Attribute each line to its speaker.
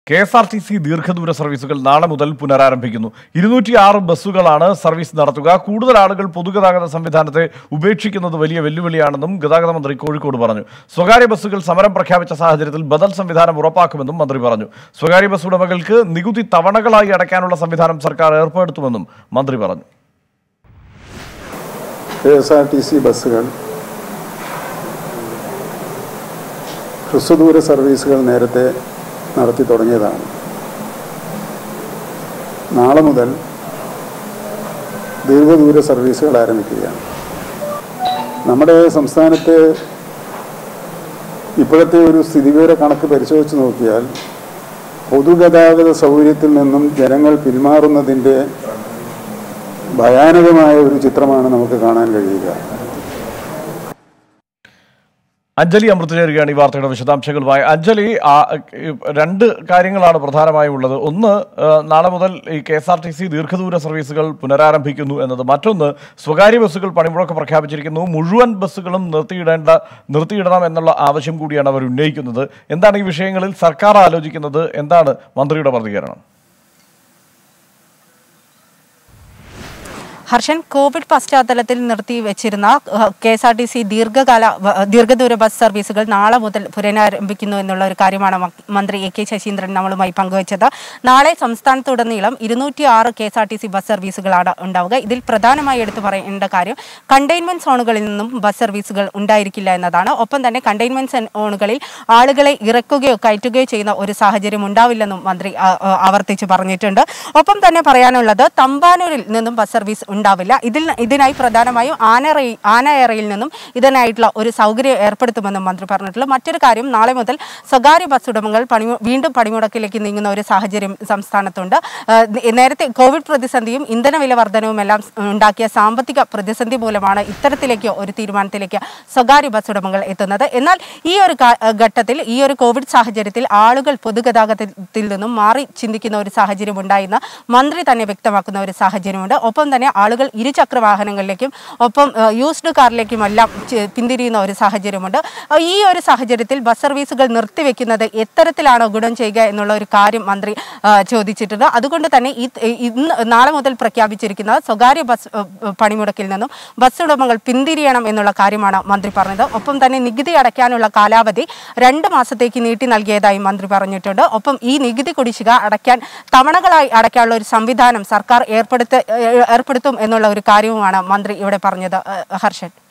Speaker 1: K S R T C ദീർഘദൂര സർവീസുകൾ നാളെ മുതൽ പുനരാരംഭിക്കുന്നു ഇരുന്നൂറ്റി ആറ് ബസ്സുകളാണ് സർവീസ് നടത്തുക കൂടുതൽ ആളുകൾ പൊതുഗതാഗത സംവിധാനത്തെ ഉപേക്ഷിക്കുന്നത് വലിയ വെല്ലുവിളിയാണെന്നും ഗതാഗത മന്ത്രി കോഴിക്കോട് പറഞ്ഞു സ്വകാര്യ ബസ്സുകൾ സമരം പ്രഖ്യാപിച്ച സാഹചര്യത്തിൽ ബദൽ സംവിധാനം ഉറപ്പാക്കുമെന്നും മന്ത്രി പറഞ്ഞു സ്വകാര്യ ബസ് ഉടമകൾക്ക് നികുതി തവണകളായി അടയ്ക്കാനുള്ള സംവിധാനം സർക്കാർ ഏർപ്പെടുത്തുമെന്നും മന്ത്രി പറഞ്ഞു
Speaker 2: K S R T C ബസ്സുകൾ ഹ്രസ്വദൂര സർവീസുകൾ നേരത്തെ നടത്തി തുടങ്ങിയതാണ് നാളെ മുതൽ ദീർഘദൂര സർവീസുകൾ ആരംഭിക്കുകയാണ് നമ്മുടെ സംസ്ഥാനത്തെ ഇപ്പോഴത്തെ ഒരു സ്ഥിതിവിവര കണക്ക് പരിശോധിച്ച് നോക്കിയാൽ പൊതുഗതാഗത സൗകര്യത്തിൽ നിന്നും ജനങ്ങൾ പിന്മാറുന്നതിൻ്റെ ഭയാനകമായ ഒരു ചിത്രമാണ് നമുക്ക് കാണാൻ കഴിയുക
Speaker 1: അഞ്ജലി അമൃത് ചേരുകയാണ് ഈ വാർത്തയുടെ വിശദാംശങ്ങളുമായി അഞ്ജലി ആ, ഈ രണ്ട് കാര്യങ്ങളാണ് പ്രധാനമായും ഉള്ളത് ഒന്ന് ആ, നാളെ മുതൽ ഈ K S R T C ദീർഘദൂര സർവീസുകൾ പുനരാരംഭിക്കുന്നു എന്നത് മറ്റൊന്ന് സ്വകാര്യ ബസ്സുകൾ പണിമുടക്ക് പ്രഖ്യാപിച്ചിരിക്കുന്നു മുഴുവൻ ബസ്സുകളും നിർത്തിയിടേണ്ട നിർത്തിയിടണം എന്നുള്ള ആവശ്യം കൂടിയാണ് അവർ ഉന്നയിക്കുന്നത് എന്താണ് ഈ വിഷയങ്ങളിൽ സർക്കാർ ആലോചിക്കുന്നത് എന്താണ് മന്ത്രിയുടെ പ്രതികരണം
Speaker 3: ഹർഷൻ കോവിഡ് പശ്ചാത്തലത്തിൽ നിർത്തി വെച്ചിരുന്ന K S R T C ദീർഘകാല വ- ദീർഘദൂര ബസ് സർവീസുകൾ നാളെ മുതൽ പുനരാരംഭിക്കുന്നു എന്നുള്ള ഒരു കാര്യമാണ് മ- മന്ത്രി എ കെ ശശീന്ദ്രൻ നമ്മളുമായി പങ്കുവച്ചത് നാളെ സംസ്ഥാനത്തുടനീളം ഇരുന്നൂറ്റി ആറ് K S R T C bus സർവീസുകളാണ് ഉണ്ടാവുക ഇതിൽ പ്രധാനമായി എടുത്തു പറയേണ്ട കാര്യം കണ്ടെയ്ൻമെന്റ് സോണുകളിൽ നിന്നും ബസ് സർവീസുകൾ ഉണ്ടായിരിക്കില്ല എന്നതാണ് ഒപ്പം തന്നെ കണ്ടെയ്ൻമെന്റ് സോണുകളിൽ ആളുകളെ ഇറക്കുകയോ കയറ്റുകയോ ചെയ്യുന്ന ഒരു സാഹചര്യം ഉണ്ടാവില്ലെന്നും മന്ത്രി ആ, ആ, ആവർത്തിച്ച് പറഞ്ഞിട്ടുണ്ട് ഒപ്പം തന്നെ പറയാനുള്ളത് തമ്പാനൂരിൽ നിന്നും ബസ് സർവീസ് ഉണ്ടാവില്ല ഇതിൽ ഇതിനായി പ്രധാനമായും ആനറയിൽ ആനയറയിൽ നിന്നും ഇതിനായിട്ടുള്ള ഒരു സൗകര്യം ഏർപ്പെടുത്തുമെന്നും മന്ത്രി പറഞ്ഞിട്ടുള്ളൂ മറ്റൊരു കാര്യം നാളെ മുതൽ സ്വകാര്യ ബസ് ഉടമകൾ പണി വീണ്ടും പണിമുടക്കിലേക്ക് നീങ്ങുന്ന ഒരു സാഹചര്യം സംസ്ഥാനത്തുണ്ട് ആ, നേരത്തെ കോവിഡ് പ്രതിസന്ധിയും ഇന്ധന വില വർധനവും എല്ലാം ഉണ്ടാക്കിയ സാമ്പത്തിക പ്രതിസന്ധി മൂലമാണ് ഇത്തരത്തിലേക്ക് ഒരു തീരുമാനത്തിലേക്ക് സ്വകാര്യ ബസ് ഉടമകൾ എത്തുന്നത് എന്നാൽ ഈ ഒരു കാ- ഘട്ടത്തിൽ ഈ ഒരു കോവിഡ് സാഹചര്യത്തിൽ ആളുകൾ പൊതുഗതാഗതത്തിൽ നിന്നും മാറി ചിന്തിക്കുന്ന ഒരു സാഹചര്യം ഉണ്ടായെന്ന് മന്ത്രി തന്നെ വ്യക്തമാക്കുന്ന ഒരു സാഹചര്യമുണ്ട് ഒപ്പം തന്നെ ആളുകൾ ഇരുചക്ര വാഹനങ്ങളിലേക്കും ഒപ്പം ഏഹ്, യൂസ്ഡ് കാറിലേക്കും എല്ലാം ചെ- പിന്തിരിയുന്ന ഒരു സാഹചര്യമുണ്ട് അഹ് ഈ ഒരു സാഹചര്യത്തിൽ ബസ് സർവീസുകൾ നിർത്തിവെക്കുന്നത് എത്തരത്തിലാണോ ഗുണം ചെയ്യുക എന്നുള്ള ഒരു കാര്യം മന്ത്രി ആ, ചോദിച്ചിട്ടുണ്ട് അതുകൊണ്ട് തന്നെ ഈ ഇന്ന് നാളെ മുതൽ പ്രഖ്യാപിച്ചിരിക്കുന്ന സ്വകാര്യ ബസ് ഏഹ്, പണിമുടക്കിൽ നിന്നും ബസ് ഉടമകൾ പിന്തിരിയണം എന്നുള്ള കാര്യമാണ് മന്ത്രി പറഞ്ഞത് ഒപ്പം തന്നെ നികുതി അടയ്ക്കാനുള്ള കാലാവധി രണ്ട് മാസത്തേക്ക് നീട്ടി നൽകിയതായി മന്ത്രി പറഞ്ഞിട്ടുണ്ട് ഒപ്പം ഈ നികുതി കുടിശ്ശിക അടയ്ക്കാൻ തവണകളായി അടയ്ക്കാനുള്ള ഒരു സംവിധാനം സർക്കാർ ഏർപ്പെടുത്ത ഏ- ഏർപ്പെടുത്തും എന്നുള്ള ഒരു കാര്യവുമാണ് മന്ത്രി ഇവിടെ പറഞ്ഞത് ഏഹ്, ഹർഷൻ